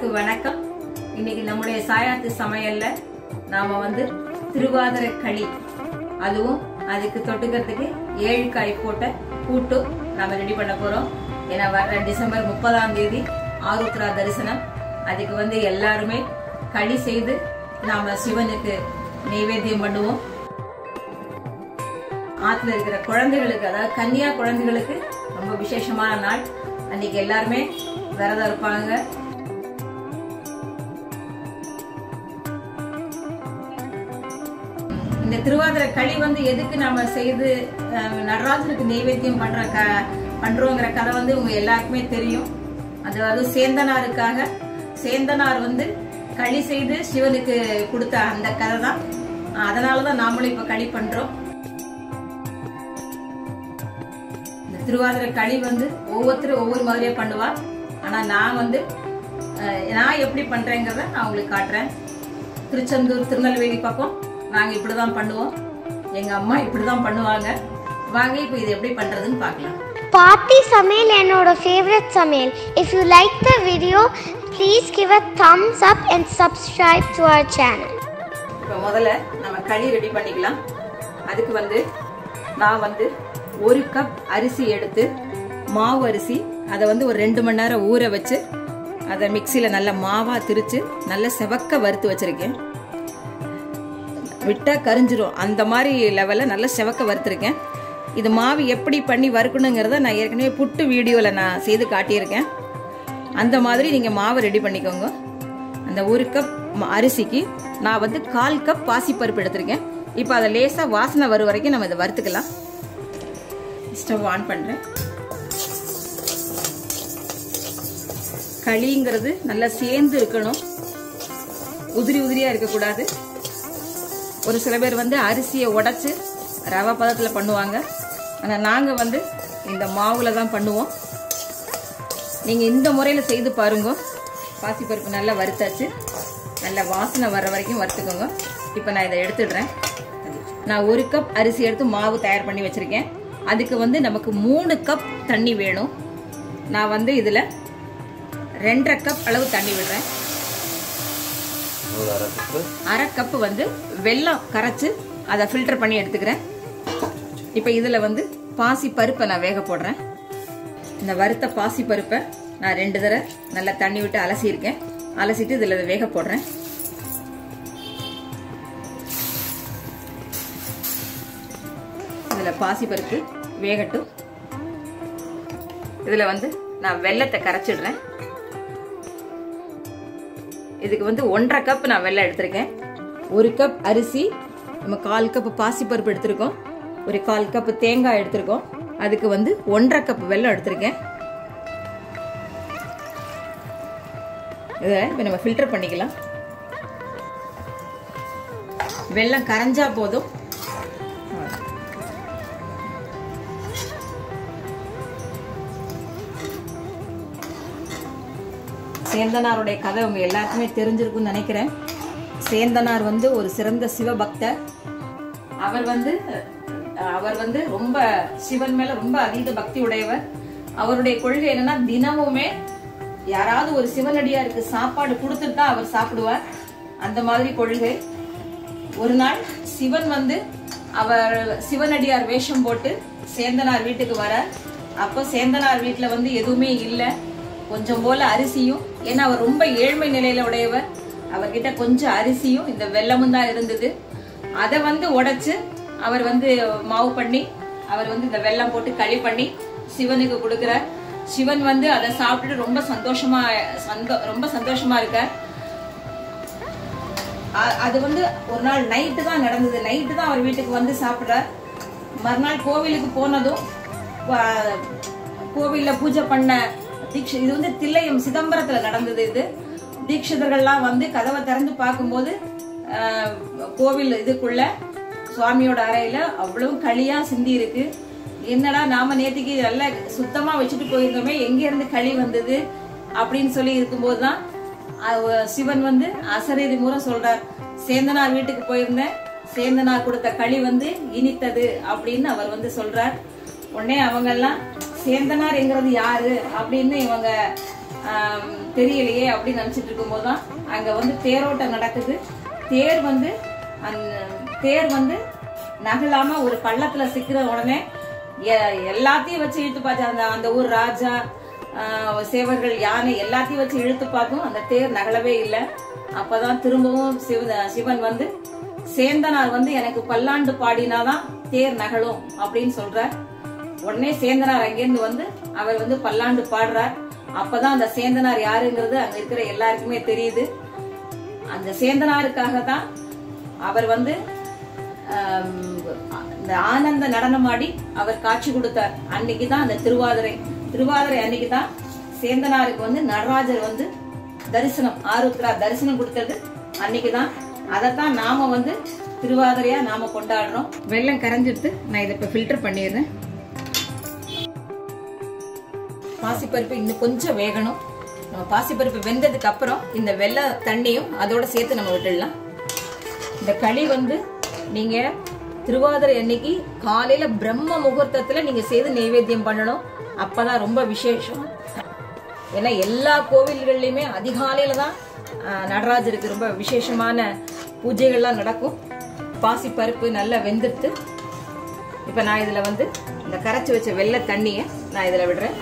அனைவருக்கும் வணக்கம் இன்னைக்கு நம்முடைய சாயாத்து சமையல்ல நாம வந்து திருவாதிரை களி அதுவும் அதுக்கு தொட்டுக்கிறதுக்கு ஏழு காய் போட்ட கூட்டு நாம ரெடி பண்ண போறோம் ஏன்னா வர்ற டிசம்பர் முப்பதாம் தேதி ஆருத்ரா தரிசனம் அதுக்கு வந்து எல்லாருமே களி செய்து நாம சிவனுக்கு நைவேத்தியம் பண்ணுவோம் ஆத்துல இருக்கிற குழந்தைகளுக்கு அதாவது கன்னியா குழந்தைகளுக்கு ரொம்ப விசேஷமான நாள் அன்னைக்கு எல்லாருமே விரதம் இருப்பாங்க இந்த திருவாதிரை களி வந்து எதுக்கு நாம செய்து அஹ், நடராஜனுக்கு நைவேத்தியம் பண்ற க பண்றோங்கிற கதை வந்து உங்க எல்லாருக்குமே தெரியும் அதாவது சேந்தனாருக்காக சேந்தனார் வந்து களி செய்து சிவனுக்கு கொடுத்த அந்த கதை தான் அதனாலதான் நாமளும் இப்ப களி பண்றோம் இந்த திருவாதிரை களி வந்து ஒவ்வொருத்தரும் ஒவ்வொரு மாதிரியே பண்ணுவா ஆனா நான் வந்து அஹ், நான் எப்படி பண்றேங்கிறத நான் உங்களுக்கு காட்டுறேன் திருச்செந்தூர் திருநெல்வேலி பக்கம் நாங்க இப்படிதான் பண்ணுவோம் எங்க அம்மா இப்படிதான் பண்ணுவாங்க வாங்க இப்போ இது எப்படி பண்றதுன்னு பார்க்கலாம் பார்ட்டி சமையல் என்னோட ஃபேவரட் சமையல் if you like the video please give a thumbs up and subscribe to our channel இப்போ முதல்ல நம்ம களி ரெடி பண்ணிக்கலாம் அதுக்கு வந்து நான் வந்து ஒரு கப் அரிசி எடுத்து மாவு அரிசி அதை வந்து ஒரு ரெண்டு மணி நேரம் ஊற வச்சு அதை மிக்சியில் நல்ல மாவாக திரிச்சு நல்ல செவக்க வறுத்து வச்சிருக்கேன் விட்டா கரிஞ்சிரும் அந்த மாதிரி லெவலில் நல்ல செவக்க வறுத்துருக்கேன் இது மாவு எப்படி பண்ணி வறுக்கணுங்கிறத நான் ஏற்கனவே புட்டு வீடியோவில் நான் செய்து காட்டியிருக்கேன் அந்த மாதிரி நீங்கள் மாவை ரெடி பண்ணிக்கோங்க அந்த ஒரு கப் ம- அரிசிக்கு நான் வந்து கால் கப் பாசிப்பருப்பு எடுத்திருக்கேன் இப்போ அதை லேசாக வாசனை வரும் வரைக்கும் நம்ம இதை வறுத்துக்கலாம் ஸ்டவ் ஆன் பண்ணுறேன் களிங்கிறது நல்லா சேர்ந்து இருக்கணும் உதிரி உதிரியாக இருக்கக்கூடாது ஒரு சில பேர் வந்து அரிசியை உடைச்சு ரவை பதத்தில் பண்ணுவாங்க ஆனால் நாங்கள் வந்து இந்த மாவில் தான் பண்ணுவோம் நீங்கள் இந்த முறையில் செய்து பாருங்க பாசிப்பருப்பு நல்லா வறுத்தாச்சு நல்ல வாசனை வர வரைக்கும் வறுத்துக்கோங்க இப்போ நான் இதை எடுத்துடுறேன் நான் ஒரு கப் அரிசி எடுத்து மாவு தயார் பண்ணி வச்சுருக்கேன் அதுக்கு வந்து நமக்கு மூணு கப் தண்ணி வேணும் நான் வந்து இதில் ரெண்டரை கப் அளவு தண்ணி விடுறேன் ஒரு அரை கப்பு அரை கப்பு வந்து வெல்லம் கரைச்சு அதை ஃபில்டர் பண்ணி எடுத்துக்கிறேன் இப்போ இதில் வந்து பாசி பருப்பை நான் வேக போடுறேன் இந்த வறுத்த பாசி பருப்பை நான் ரெண்டு தடவை நல்லா தண்ணி விட்டு அலசியிருக்கேன் அலசிட்டு இதில் வேக போடுறேன் இதில் பாசி பருப்பு வேகட்டும் இதில் வந்து நான் வெல்லத்தை கரைச்சிடுறேன் இதுக்கு வந்து ஒன்றரை கப் நான் வெல்லம் எடுத்திருக்கேன் ஒரு கப் அரிசி நம்ம கால் கப் பாசிப்பருப்பு எடுத்திருக்கோம் ஒரு கால் கப் தேங்காய் எடுத்திருக்கோம் அதுக்கு வந்து ஒன்றரை கப் வெல்லம் எடுத்திருக்கேன் இதை இப்போ நம்ம ஃபில்டர் பண்ணிக்கலாம் வெல்லம் கரைஞ்சா போதும் சேந்தனாருடைய கதை உங்க எல்லாருக்குமே தெரிஞ்சிருக்கும்னு நினைக்கிறேன் சேந்தனார் வந்து ஒரு சிறந்த சிவபக்தர் அவர் வந்து அஹ், அவர் வந்து ரொம்ப சிவன் மேல ரொம்ப அதீத பக்தி உடையவர் அவருடைய கொள்கை என்னன்னா தினமுமே யாராவது ஒரு சிவனடியாருக்கு சாப்பாடு கொடுத்துட்டு தான் அவர் சாப்பிடுவார் அந்த மாதிரி கொள்கை ஒரு நாள் சிவன் வந்து அவர் சிவனடியார் வேஷம் போட்டு சேந்தனார் வீட்டுக்கு வர அப்போ சேந்தனார் வீட்டுல வந்து எதுவுமே இல்லை கொஞ்சம் போல அரிசியும் ஏன்னா அவர் ரொம்ப ஏழ்மை நிலையில உடையவர் அவர்கிட்ட கொஞ்சம் அரிசியும் இந்த வெல்லமும் தான் இருந்தது அதை வந்து உடைச்சு அவர் வந்து மாவு பண்ணி அவர் வந்து இந்த வெல்லம் போட்டு களி பண்ணி சிவனுக்கு கொடுக்கிறார் சிவன் வந்து அதை சாப்பிட்டுட்டு ரொம்ப சந்தோஷமா சந்தோ ரொம்ப சந்தோஷமா இருக்கார் அ- அது வந்து ஒரு நாள் நைட்டு தான் நடந்தது நைட்டு தான் அவர் வீட்டுக்கு வந்து சாப்பிட்றார் மறுநாள் கோவிலுக்கு போனதும் வ- கோவில்ல பூஜை பண்ண தீட்ச இது வந்து தில்லையம் சிதம்பரத்துல நடந்தது இது தீட்சிதர்கள்லாம் வந்து கதவை திறந்து பார்க்கும்போது ஆஹ், கோவில் இதுக்குள்ள சுவாமியோட அறையில அவ்வளவு களியா சிந்தி இருக்கு என்னடா நாம நேத்திக்கு நல்ல சுத்தமா வச்சுட்டு போயிருந்தோமே எங்க இருந்து களி வந்தது அப்படின்னு சொல்லி இருக்கும்போது தான் அவ- சிவன் வந்து அசரீதி முறை சொல்றார் சேந்தனார் வீட்டுக்கு போயிருந்தேன் சேந்தனார் கொடுத்த களி வந்து இனித்தது அப்படின்னு அவர் வந்து சொல்றார் உடனே அவங்க எல்லாம் சேந்தனார் என்கிறது யாரு அப்படின்னு இவங்க ஆம், தெரியலையே அப்படின்னு நினைச்சிட்டு இருக்கும்போது தான் அங்க வந்து தேரோட்டம் நடக்குது தேர் வந்து அந்த தேர் வந்து நகலாம ஒரு பள்ளத்துல சிக்கிற உடனே எ- எல்லாத்தையும் வச்சு இழுத்து பார்த்து அந்த அந்த ஊர் ராஜா ஆஹ், சேவர்கள் யானை எல்லாத்தையும் வச்சு இழுத்து பார்த்தும் அந்த தேர் நகலவே இல்லை அப்பதான் திரும்பவும் சிவ சிவன் வந்து சேந்தனார் வந்து எனக்கு பல்லாண்டு பாடினாதான் தேர் நகலும் அப்படின்னு சொல்றார் உடனே சேந்தனார் அங்கிருந்து வந்து அவர் வந்து பல்லாண்டு பாடுறார் அப்பதான் அந்த சேந்தனார் யாருங்கிறது அங்க இருக்கிற எல்லாருக்குமே தெரியுது அந்த சேந்தனாருக்காக தான் அவர் வந்து ஆம், இந்த ஆனந்த நடனமாடி அவர் காட்சி கொடுத்தார் அன்னைக்கு தான் அந்த திருவாதிரை திருவாதிரை அன்னைக்கு தான் சேந்தனாருக்கு வந்து நடராஜர் வந்து தரிசனம் ஆருத்ரா தரிசனம் கொடுத்தது அன்னைக்கு தான் அதைத்தான் நாம வந்து திருவாதிரையா நாம கொண்டாடுறோம் வெள்ளம் கரைஞ்சிடுத்து நான் இதை இப்ப ஃபில்டர் பண்ணிடுறேன் பாசிப்பருப்பு இன்னும் கொஞ்சம் வேகணும் நம்ம பாசிப்பருப்பு வெந்ததுக்கு அப்புறம் இந்த வெள்ளை தண்ணியும் அதோட சேர்த்து நம்ம விட்டுடலாம் இந்த களி வந்து நீங்க திருவாதிரை அன்னைக்கு காலையில பிரம்ம முகூர்த்தத்துல நீங்க செய்து நைவேத்தியம் பண்ணணும் அப்பதான் ரொம்ப விசேஷம் ஏன்னா எல்லா கோவில்கள்லயுமே அதிகாலையில தான் ஆஹ், நடராஜருக்கு ரொம்ப விசேஷமான பூஜைகள்லாம் நடக்கும் பாசி பருப்பு நல்லா வெந்துடுத்து இப்ப நான் இதுல வந்து இந்த கரைச்சி வச்ச வெள்ளை தண்ணிய நான் இதுல விடுறேன்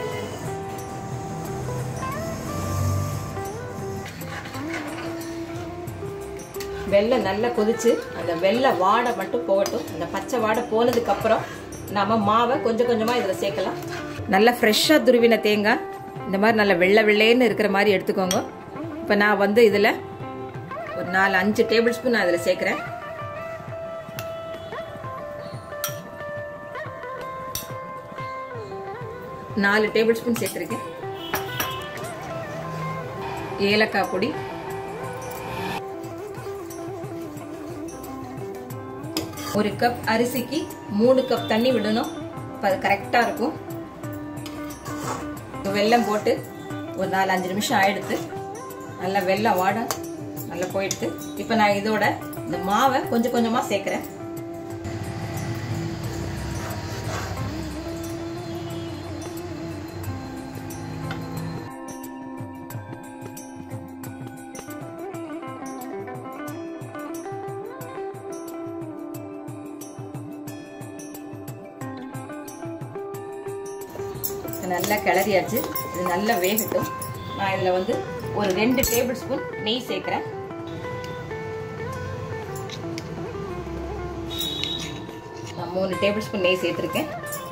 வெள்ளை நல்லா கொதிச்சு அந்த வெள்ளை வாடை மட்டும் போகட்டும் அந்த பச்சை வாடை போனதுக்கு அப்புறம் நாம மாவை கொஞ்சம் கொஞ்சமா இதுல சேர்க்கலாம் நல்லா ஃப்ரெஷ்ஷாக துருவின தேங்காய் இந்த மாதிரி நல்லா வெள்ளை வெள்ளைன்னு இருக்கிற மாதிரி எடுத்துக்கோங்க இப்போ நான் வந்து இதுல ஒரு நாலு அஞ்சு டேபிள் ஸ்பூன் நான் இதில் சேர்க்குறேன் நாலு டேபிள் ஸ்பூன் சேர்த்துருக்கேன் ஏலக்காய் பொடி ஒரு கப் அரிசிக்கு மூணு கப் தண்ணி விடணும் அப்ப அது கரெக்டா இருக்கும் வெல்லம் போட்டு ஒரு நாலு அஞ்சு நிமிஷம் ஆயிடுத்து நல்லா வெல்லம் வாட நல்லா போயிடுது இப்போ நான் இதோட இந்த மாவை கொஞ்சம் கொஞ்சமா சேர்க்கிறேன் இது நல்லா கிளறியாச்சு இது நல்லா வேகட்டும் நான் இதில் வந்து ஒரு ரெண்டு டேபிள் ஸ்பூன் நெய் சேர்க்குறேன் நான் மூணு டேபிள் ஸ்பூன் நெய் சேர்த்துருக்கேன்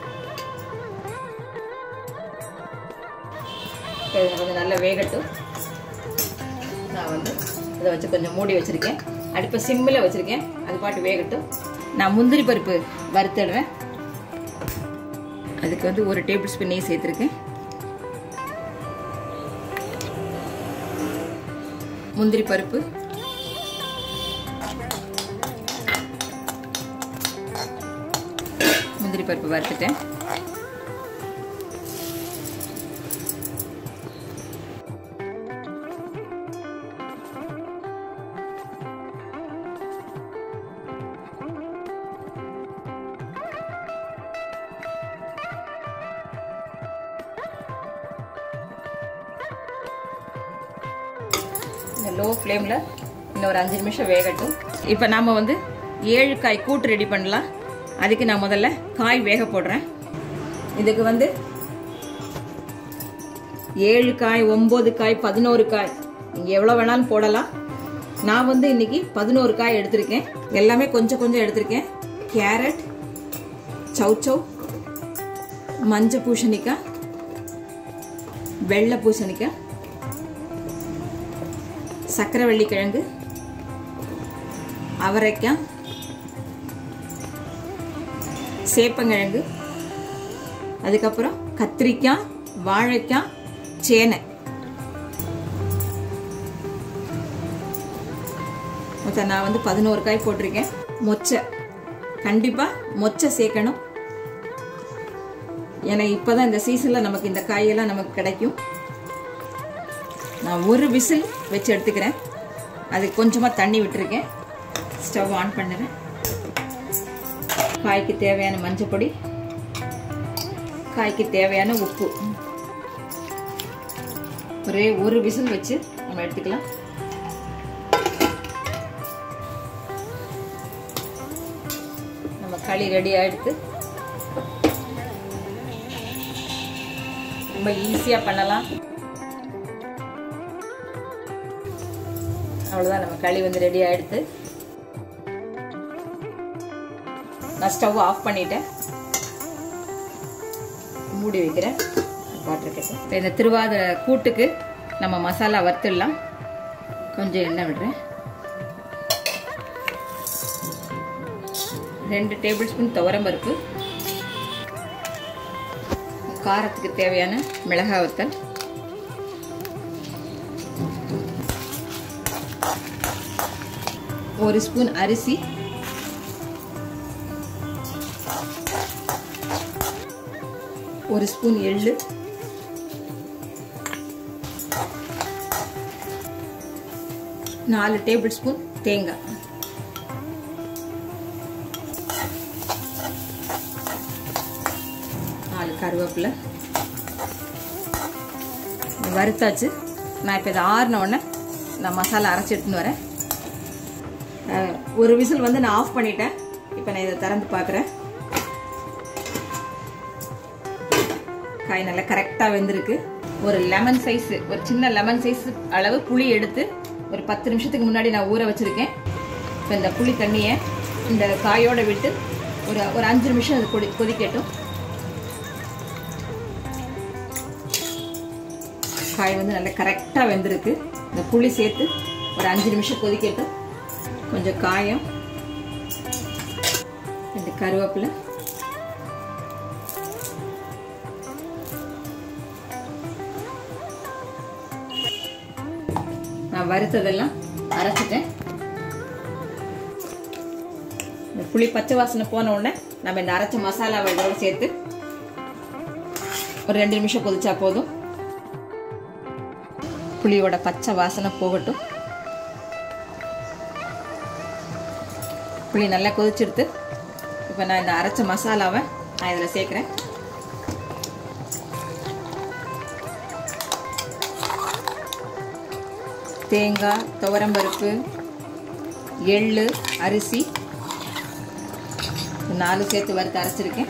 இப்போ இது கொஞ்சம் நல்லா வேகட்டும் நான் வந்து இதை வச்சு கொஞ்சம் மூடி வச்சிருக்கேன் அடுப்பை சிம்மில் வச்சிருக்கேன் அது பாட்டு வேகட்டும் நான் முந்திரி பருப்பு வறுத்துடுறேன் அதுக்கு வந்து ஒரு டேபிள் ஸ்பூன் நெய் சேர்த்துருக்கேன் முந்திரி பருப்பு முந்திரி பருப்பு வறுத்துட்டேன் இந்த லோ ஃப்ளேமில் இன்னும் ஒரு அஞ்சு நிமிஷம் வேகட்டும் இப்போ நாம் வந்து ஏழு காய் கூட்டு ரெடி பண்ணலாம் அதுக்கு நான் முதல்ல காய் வேக போடுறேன் இதுக்கு வந்து ஏழு காய் ஒம்பது காய் பதினோரு காய் நீங்கள் எவ்வளோ வேணாலும் போடலாம் நான் வந்து இன்னைக்கு பதினோரு காய் எடுத்திருக்கேன் எல்லாமே கொஞ்சம் கொஞ்சம் எடுத்திருக்கேன் கேரட் சௌச்சௌ மஞ்சள் பூசணிக்காய் வெள்ளை பூசணிக்காய் சக்கரவள்ளி கிழங்கு அவரைக்காய் சேப்பங்கிழங்கு அதுக்கப்புறம் கத்திரிக்காய் வாழைக்காய் சேனை மொத்தம் நான் வந்து பதினோரு காய் போட்டிருக்கேன் மொச்சை கண்டிப்பாக மொச்சை சேர்க்கணும் ஏன்னா இப்போதான் இந்த சீசனில் நமக்கு இந்த காயெல்லாம் நமக்கு கிடைக்கும் நான் ஒரு விசில் வச்சு எடுத்துக்கிறேன் அதுக்கு கொஞ்சமாக தண்ணி விட்டுருக்கேன் ஸ்டவ் ஆன் பண்ணுறேன் காய்க்கு தேவையான மஞ்சள் பொடி காய்க்கு தேவையான உப்பு ஒரே ஒரு விசில் வச்சு நம்ம எடுத்துக்கலாம் நம்ம களி ரெடி ஆயிடுத்து ரொம்ப ஈஸியா பண்ணலாம் அவ்வளவுதான் நம்ம களி வந்து ரெடி ஆயிடுத்து நான் ஸ்டவ் ஆஃப் பண்ணிட்டேன் மூடி வைக்கிறேன் காட்டிருக்கேன் இப்போ இந்த திருவாதிரை கூட்டுக்கு நம்ம மசாலா வறுத்துடலாம் கொஞ்சம் எண்ணெய் விடுறேன் ரெண்டு டேபிள் ஸ்பூன் துவரம்பருப்பு காரத்துக்கு தேவையான மிளகாய் வத்தல் ஒரு ஸ்பூன் அரிசி ஒரு ஸ்பூன் எள்ளு நாலு டேபிள் ஸ்பூன் தேங்காய் நாலு கருவேப்பிலை வறுத்தாச்சு நான் இப்போ இதை ஆறின உடனே நான் மசாலா அரைச்சி எடுத்துன்னு வரேன் அஹ், ஒரு விசில் வந்து நான் ஆஃப் பண்ணிட்டேன் இப்போ நான் இதை திறந்து பார்க்குறேன் காய் நல்லா கரெக்டாக வெந்திருக்கு ஒரு லெமன் சைஸ் ஒரு சின்ன லெமன் சைஸ் அளவு புளி எடுத்து ஒரு பத்து நிமிஷத்துக்கு முன்னாடி நான் ஊற வச்சிருக்கேன் இப்போ இந்த புளி தண்ணியை இந்த காயோட விட்டு ஒரு ஒரு அஞ்சு நிமிஷம் அது கொதி கொதிக்கட்டும் காய் வந்து நல்லா கரெக்டாக வெந்திருக்கு இந்த புளி சேர்த்து ஒரு அஞ்சு நிமிஷம் கொதிக்கட்டும் கொஞ்சம் காயம் ரெண்டு கருவேப்பிலை நான் வறுத்ததெல்லாம் அரைச்சிட்டேன் இந்த புளி பச்சை வாசனை போன உடனே நம்ம இந்த அரைச்ச மசாலாவை இதோட சேர்த்து ஒரு ரெண்டு நிமிஷம் கொதிச்சா போதும் புளியோட பச்சை வாசனை போகட்டும் புளி நல்லா கொதிச்செடுத்து இப்போ நான் இந்த அரைச்ச மசாலாவை நான் இதில் சேர்க்குறேன் தேங்காய் துவரம்பருப்பு எள்ளு அரிசி இது நாலு சேர்த்து வறுத்து அரைச்சிருக்கேன்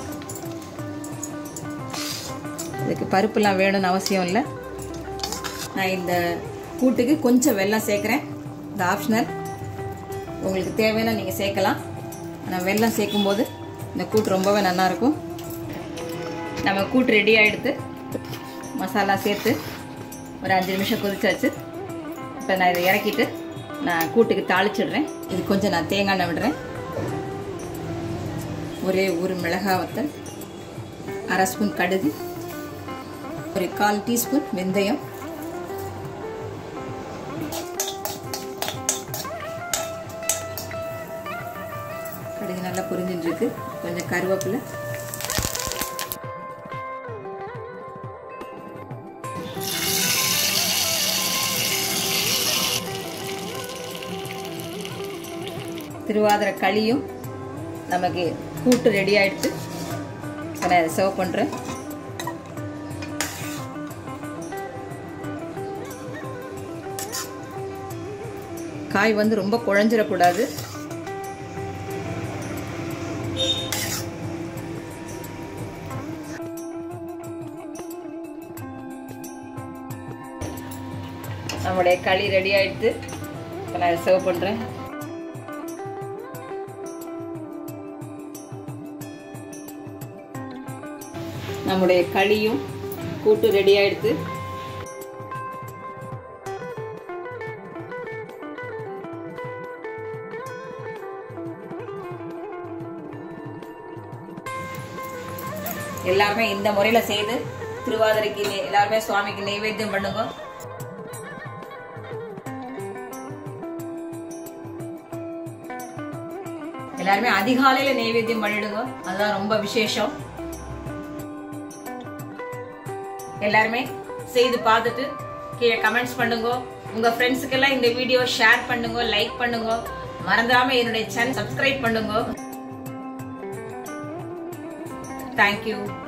இதுக்கு பருப்புலாம் வேணும்னு அவசியம் இல்லை நான் இந்த கூட்டுக்கு கொஞ்சம் வெல்லம் சேர்க்குறேன் இது ஆப்ஷனல் உங்களுக்கு தேவைன்னா நீங்கள் சேர்க்கலாம் ஆனால் வெல்லம் சேர்க்கும்போது இந்த கூட்டு ரொம்பவே நல்லா இருக்கும் நம்ம கூட்டு ரெடி ஆகிடுத்து மசாலா சேர்த்து ஒரு அஞ்சு நிமிஷம் கொதிச்சாச்சு இப்போ நான் இதை இறக்கிட்டு நான் கூட்டுக்கு தாளிச்சிடுறேன் இது கொஞ்சம் நான் தேங்காய் எண்ணெய் விடுறேன் ஒரே ஒரு மிளகாய் வத்தல் அரை ஸ்பூன் கடுகு ஒரு கால் டீஸ்பூன் வெந்தயம் கடுகு நல்லா பொரிஞ்சுட்டு இருக்கு கொஞ்சம் கருவேப்பிலை திருவாதிரை களியும் நமக்கு கூட்டு ரெடி ஆயிடுச்சு இப்போ நான் சர்வ் பண்ணுறேன் காய் வந்து ரொம்ப குழஞ்சிடக்கூடாது நம்முடைய களி ரெடி ஆயிடுத்து இப்போ நான் சர்வ் பண்ணுறேன் நம்முடைய களியும் கூட்டு ரெடி ஆயிடுத்து எல்லாருமே இந்த முறையில செய்து திருவாதிரைக்கு நெய்- எல்லாருமே சுவாமிக்கு நைவேத்தியம் பண்ணுங்க எல்லாருமே அதிகாலையில நைவேத்தியம் பண்ணிடுங்க அதுதான் ரொம்ப விசேஷம் எல்லாருமே செய்து பார்த்துட்டு கீழே கமெண்ட்ஸ் பண்ணுங்க உங்க ஃப்ரெண்ட்ஸுக்கெல்லாம் இந்த வீடியோ ஷேர் பண்ணுங்க லைக் பண்ணுங்க மறந்துடாம என்னுடைய சேனல் சப்ஸ்கிரைப் பண்ணுங்க தேங்க்யூ